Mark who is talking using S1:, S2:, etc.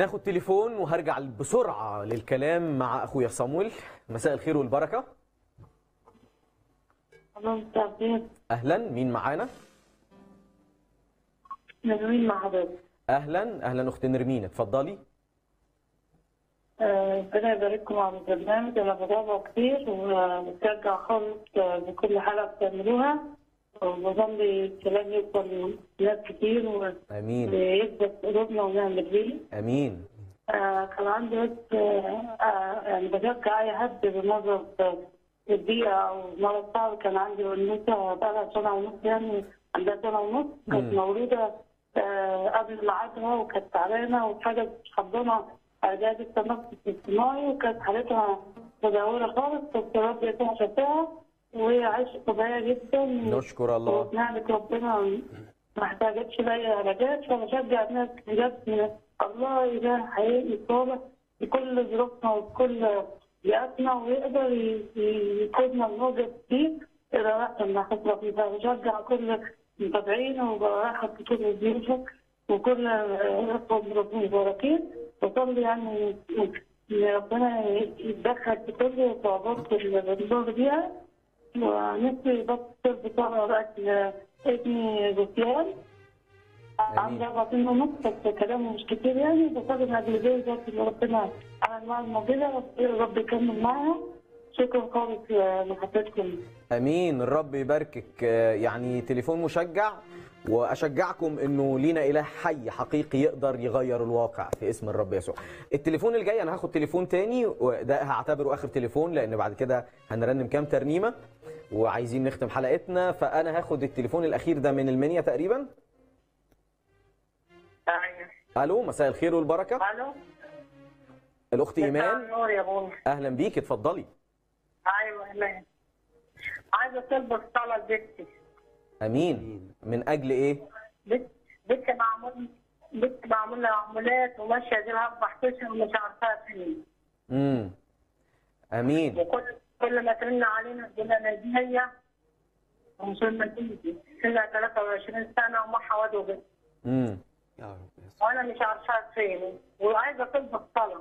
S1: ناخد تليفون وهرجع بسرعة للكلام مع أخويا صامويل مساء الخير والبركة
S2: الله مستعفين
S1: أهلا مين معانا
S2: نروين مع حضرتك
S1: أهلا أهلا أخت نرمين اتفضلي
S2: آه، ربنا يبارككم على البرنامج انا بتابعه كتير وبشجع خالص آه، بكل حلقه بتعملوها وبظن الكلام يوصل لناس كتير
S1: أمين
S2: ويثبت قلوبنا ونعمل بيه
S1: أمين
S2: آه، كان عندي بس آه، آه، يعني بشجع اي حد بمرض البيئة او مرض صعب كان عندي ونوسة بقى سنة ونص يعني عندها سنة ونص كانت
S1: مم.
S2: مولودة آه، قبل ميعادها وكانت تعبانة وحاجة حضنها إعداد التنفس الاصطناعي وكانت حالتها متدهورة خالص بس رب يكون شفاها وهي عايشة طبيعية جدا
S1: نشكر الله
S2: ونعمة ربنا ما احتاجتش لأي علاجات فبشجع الناس بجد الله إله حقيقي صالح في كل ظروفنا وفي كل بيئاتنا ويقدر ي- ي- يقودنا الموجب فيه إلى أحسن ما خسر فيه فبشجع كل المتابعين وبرحب بكل الضيوف وكل الأخوة المباركين وصلي يعني إن ربنا يتدخل في كل الصعوبات اللي بنمر بيها ونفسي بس بطلع رأس ابني زوفيان عنده أربع سنين ونص بس كلامه مش كتير يعني بس أنا من أجل ذلك بس اللي ربنا عمل معاه المعجزة رب يكمل معاها شكرا خالص لحضرتكم
S1: أمين الرب يباركك آه، يعني تليفون مشجع وأشجعكم إنه لينا إله حي حقيقي يقدر يغير الواقع في اسم الرب يسوع التليفون الجاي أنا هاخد تليفون تاني وده هعتبره آخر تليفون لأن بعد كده هنرنم كام ترنيمة وعايزين نختم حلقتنا فأنا هاخد التليفون الأخير ده من المنيا تقريبا
S2: أيوه
S1: ألو مساء الخير والبركة
S2: ألو
S1: الأخت إيمان
S2: نور يا بونا
S1: أهلا بيك اتفضلي
S2: أيوه إيمان عايزة تلبس صلاة لبنتي
S1: أمين من أجل إيه؟
S2: بنت بنت معمول بنت معمول لها عمولات وماشية دي لها أربع أشهر ومش عارفاها فين
S1: امم أمين
S2: وكل كل ما ترن علينا تقول لنا دي هي ومش لما تيجي لها 23 سنة ومعها واد وبنت
S1: امم
S3: يا رب يسوع
S2: وأنا مش عارفاها فين وعايزة تلبس صلاة